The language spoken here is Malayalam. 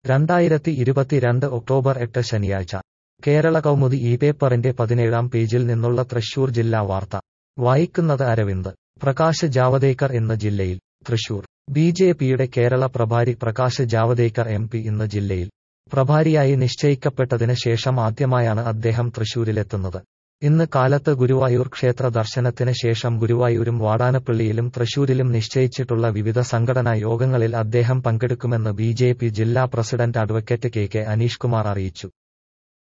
രണ്ടായിരത്തി ഇരുപത്തിരണ്ട് ഒക്ടോബർ എട്ട് ശനിയാഴ്ച കേരള കൗമുദി ഈ പേപ്പറിന്റെ പതിനേഴാം പേജിൽ നിന്നുള്ള തൃശൂർ ജില്ലാ വാർത്ത വായിക്കുന്നത് അരവിന്ദ് പ്രകാശ് ജാവദേക്കർ ഇന്ന് ജില്ലയിൽ തൃശൂർ ബി ജെ പിയുടെ കേരള പ്രഭാരി പ്രകാശ് ജാവദേക്കർ എം പി ഇന്ന് ജില്ലയിൽ പ്രഭാരിയായി നിശ്ചയിക്കപ്പെട്ടതിന് ശേഷം ആദ്യമായാണ് അദ്ദേഹം തൃശൂരിലെത്തുന്നത് ഇന്ന് കാലത്ത് ഗുരുവായൂർ ക്ഷേത്ര ദർശനത്തിന് ശേഷം ഗുരുവായൂരും വാടാനപ്പള്ളിയിലും തൃശൂരിലും നിശ്ചയിച്ചിട്ടുള്ള വിവിധ സംഘടനാ യോഗങ്ങളിൽ അദ്ദേഹം പങ്കെടുക്കുമെന്ന് ബി ജെ പി ജില്ലാ president advocate K K Aneesh Kumar അറിയിച്ചു